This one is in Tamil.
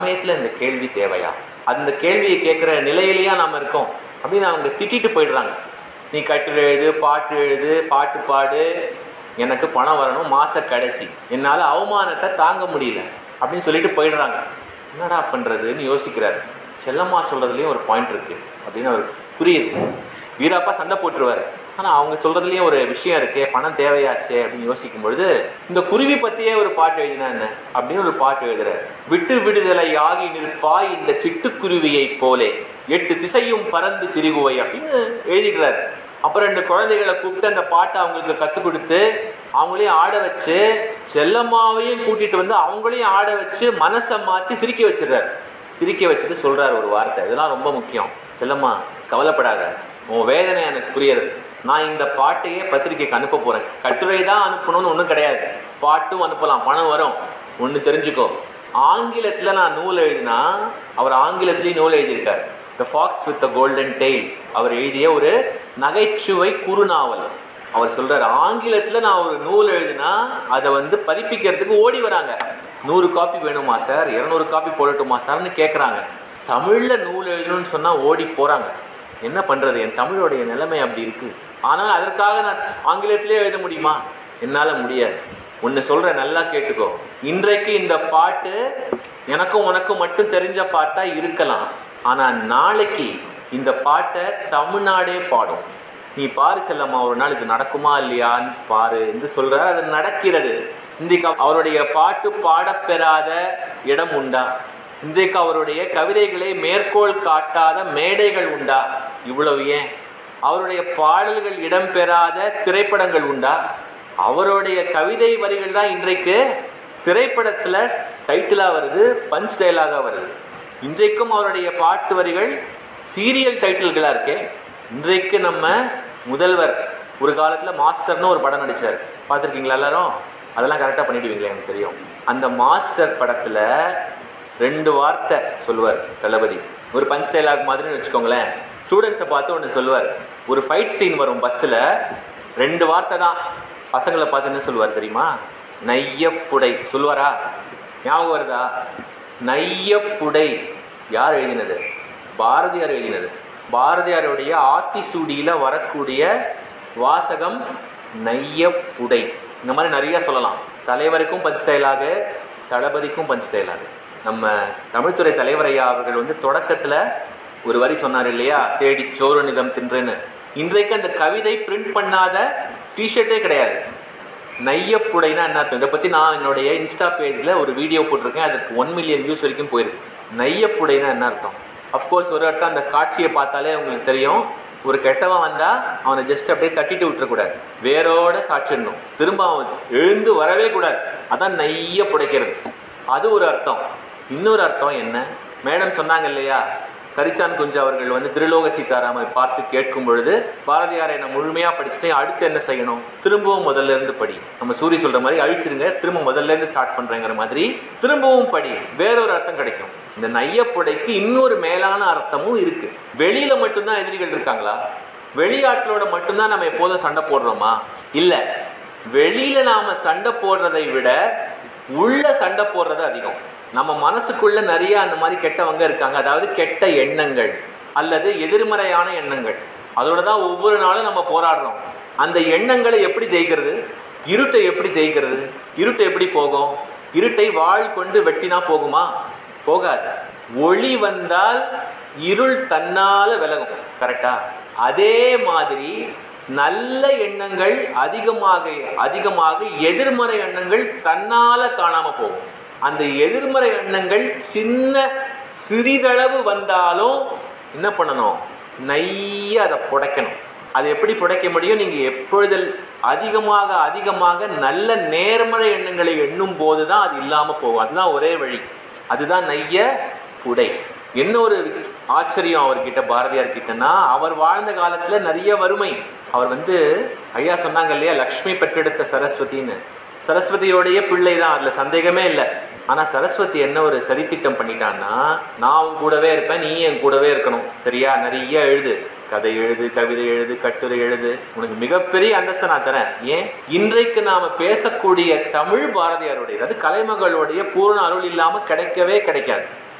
சமயத்துல இந்த கேள்வி தேவையா அந்த கேள்வியை கேட்குற நிலையிலேயா நாம இருக்கோம் அப்படின்னு அவங்க திட்டிட்டு போயிடுறாங்க நீ கட்டுரை எழுது பாட்டு எழுது பாட்டு பாடு எனக்கு பணம் வரணும் மாச கடைசி என்னால் அவமானத்தை தாங்க முடியல அப்படின்னு சொல்லிட்டு போயிடுறாங்க என்னடா பண்றதுன்னு யோசிக்கிறாரு செல்லம்மா சொல்றதுலயும் ஒரு பாயிண்ட் இருக்கு அப்படின்னு அவர் புரியுது வீராப்பா சண்டை போட்டுருவாரு ஆனா அவங்க சொல்றதுலயும் ஒரு விஷயம் இருக்கே பணம் தேவையாச்சே அப்படின்னு யோசிக்கும் பொழுது இந்த குருவி பத்தியே ஒரு பாட்டு எழுதினா என்ன அப்படின்னு ஒரு பாட்டு எழுதுறாரு விட்டு விடுதலை ஆகி நிற்பாய் இந்த சிட்டுக்குருவியை போலே எட்டு திசையும் பறந்து திரிகுவை அப்படின்னு எழுதிடுறாரு அப்புறம் ரெண்டு குழந்தைகளை கூப்பிட்டு அந்த பாட்டை அவங்களுக்கு கற்றுக் கொடுத்து அவங்களையும் ஆட வச்சு செல்லம்மாவையும் கூட்டிட்டு வந்து அவங்களையும் ஆட வச்சு மனசை மாற்றி சிரிக்க வச்சிடுறாரு சிரிக்க வச்சுட்டு சொல்றாரு ஒரு வார்த்தை இதெல்லாம் ரொம்ப முக்கியம் செல்லம்மா கவலைப்படாத உன் வேதனை எனக்கு புரியுறது நான் இந்த பாட்டையே பத்திரிக்கைக்கு அனுப்ப போறேன் கட்டுரை தான் அனுப்பணும்னு ஒன்றும் கிடையாது பாட்டும் அனுப்பலாம் பணம் வரும் ஒன்று தெரிஞ்சுக்கோ ஆங்கிலத்தில் நான் நூல் எழுதினா அவர் ஆங்கிலத்திலேயே நூல் எழுதியிருக்கார் the fox with the golden tail அவர் எழுதிய ஒரு நகைச்சுவை குறுநாவல் அவர் சொல்றாரு ஆங்கிலத்தில் நான் ஒரு நூல் எழுதினா அதை வந்து பதிப்பிக்கிறதுக்கு ஓடி வராங்க நூறு காப்பி வேணுமா சார் இரநூறு காப்பி போடட்டுமா சார்னு கேட்குறாங்க தமிழில் நூல் எழுதணும்னு சொன்னால் ஓடி போகிறாங்க என்ன பண்ணுறது என் தமிழோடைய நிலைமை அப்படி இருக்கு ஆனால் அதற்காக நான் ஆங்கிலத்திலே எழுத முடியுமா என்னால் முடியாது ஒன்று சொல்கிறேன் நல்லா கேட்டுக்கோ இன்றைக்கு இந்த பாட்டு எனக்கும் உனக்கும் மட்டும் தெரிஞ்ச பாட்டாக இருக்கலாம் ஆனால் நாளைக்கு இந்த பாட்டை தமிழ்நாடே பாடும் நீ பாரு செல்லம்மா ஒரு நாள் இது நடக்குமா இல்லையான்னு பாரு என்று சொல்றார் அது நடக்கிறது இன்றைக்கு அவருடைய பாட்டு பாடப்பெறாத இடம் உண்டா இன்றைக்கு அவருடைய கவிதைகளை மேற்கோள் காட்டாத மேடைகள் உண்டா இவ்வளவு ஏன் அவருடைய பாடல்கள் இடம்பெறாத திரைப்படங்கள் உண்டா அவருடைய கவிதை வரிகள் தான் இன்றைக்கு திரைப்படத்துல டைட்டிலா வருது பஞ்ச் டைலாகா வருது இன்றைக்கும் அவருடைய பாட்டு வரிகள் சீரியல் டைட்டில்களா இருக்கே இன்றைக்கு நம்ம முதல்வர் ஒரு காலத்துல மாஸ்டர்னு ஒரு படம் நடிச்சார் பார்த்துருக்கீங்களா எல்லாரும் அதெல்லாம் கரெக்டாக பண்ணிடுவீங்களா எனக்கு தெரியும் அந்த மாஸ்டர் படத்துல ரெண்டு வார்த்தை சொல்லுவார் தளபதி ஒரு பஞ்ச் டைலாக் மாதிரின்னு வச்சுக்கோங்களேன் ஸ்டூடெண்ட்ஸை பார்த்து ஒன்று சொல்லுவார் ஒரு ஃபைட் சீன் வரும் பஸ்ஸில் ரெண்டு வார்த்தை தான் பசங்களை பார்த்து என்ன சொல்லுவார் தெரியுமா நையப்புடை சொல்லுவாரா ஞாபகம் வருதா நையப்புடை யார் எழுதினது பாரதியார் எழுதினது பாரதியாருடைய ஆத்திசூடியில் வரக்கூடிய வாசகம் நையப்புடை இந்த மாதிரி நிறைய சொல்லலாம் தலைவருக்கும் பஞ்ச் டைலாகு தளபதிக்கும் பஞ்ச் டைலாகு நம்ம தமிழ்துறை தலைவர் ஐயா அவர்கள் வந்து தொடக்கத்தில் ஒரு வரி சொன்னார் இல்லையா தேடி சோறு நிதம் தின்றுன்னு இன்றைக்கு அந்த கவிதை பிரிண்ட் பண்ணாத டிஷர்ட்டே கிடையாது நையப்புடைனா என்ன அர்த்தம் இதை பற்றி நான் என்னுடைய இன்ஸ்டா பேஜில் ஒரு வீடியோ போட்டிருக்கேன் அதுக்கு ஒன் மில்லியன் வியூஸ் வரைக்கும் போயிருக்கு நையப்புடைனா என்ன அர்த்தம் அஃப்கோர்ஸ் ஒரு அர்த்தம் அந்த காட்சியை பார்த்தாலே உங்களுக்கு தெரியும் ஒரு கெட்டவன் வந்தால் அவனை ஜஸ்ட் அப்படியே தட்டிட்டு விட்டுறக்கூடாது வேரோட சாட்சிடணும் திரும்ப அவன் எழுந்து வரவே கூடாது அதான் நைய புடைக்கிறது அது ஒரு அர்த்தம் இன்னொரு அர்த்தம் என்ன மேடம் சொன்னாங்க இல்லையா கரிச்சான் குஞ்சு அவர்கள் வந்து திருலோக சீதாராமை பார்த்து கேட்கும் பொழுது பாரதியாரை நான் முழுமையாக படிச்சுட்டேன் அடுத்து என்ன செய்யணும் திரும்பவும் முதல்ல இருந்து படி நம்ம சூரிய சொல்ற மாதிரி அழிச்சிருங்க திரும்ப முதல்ல இருந்து ஸ்டார்ட் பண்றேங்கிற மாதிரி திரும்பவும் படி வேறொரு அர்த்தம் கிடைக்கும் இந்த நையப்புடைக்கு இன்னொரு மேலான அர்த்தமும் இருக்கு வெளியில மட்டும்தான் எதிரிகள் இருக்காங்களா வெளியாட்களோட மட்டும்தான் நம்ம எப்போதும் சண்டை போடுறோமா இல்ல வெளியில நாம சண்டை போடுறதை விட உள்ள சண்டை போடுறது அதிகம் நம்ம மனசுக்குள்ள நிறைய அந்த மாதிரி கெட்டவங்க இருக்காங்க அதாவது கெட்ட எண்ணங்கள் அல்லது எதிர்மறையான எண்ணங்கள் அதோட தான் ஒவ்வொரு நாளும் நம்ம போராடுறோம் அந்த எண்ணங்களை எப்படி ஜெயிக்கிறது இருட்டை எப்படி ஜெயிக்கிறது இருட்டு எப்படி போகும் இருட்டை வாழ் கொண்டு வெட்டினா போகுமா போகாது ஒளி வந்தால் இருள் தன்னால விலகும் கரெக்டா அதே மாதிரி நல்ல எண்ணங்கள் அதிகமாக அதிகமாக எதிர்மறை எண்ணங்கள் தன்னால காணாம போகும் அந்த எதிர்மறை எண்ணங்கள் சின்ன சிறிதளவு வந்தாலும் என்ன பண்ணணும் நைய அதை புடைக்கணும் அது எப்படி புடைக்க முடியும் நீங்க எப்பொழுதில் அதிகமாக அதிகமாக நல்ல நேர்மறை எண்ணங்களை எண்ணும் போது தான் அது இல்லாம போகும் அதுதான் ஒரே வழி அதுதான் நைய புடை என்ன ஒரு ஆச்சரியம் அவர்கிட்ட பாரதியார் கிட்டனா அவர் வாழ்ந்த காலத்துல நிறைய வறுமை அவர் வந்து ஐயா சொன்னாங்க இல்லையா லக்ஷ்மி பெற்றெடுத்த சரஸ்வதின்னு சரஸ்வதியோடைய பிள்ளை தான் அதுல சந்தேகமே இல்லை ஆனா சரஸ்வதி என்ன ஒரு சதித்திட்டம் பண்ணிட்டான்னா நான் உன் கூடவே இருப்பேன் நீ என் கூடவே இருக்கணும் சரியா நிறைய எழுது கதை எழுது கவிதை எழுது கட்டுரை எழுது உனக்கு மிகப்பெரிய அந்தஸ்தை நான் தரேன் ஏன் இன்றைக்கு நாம பேசக்கூடிய தமிழ் பாரதியாருடைய அது கலைமகளுடைய பூர்ண அருள் இல்லாம கிடைக்கவே கிடைக்காது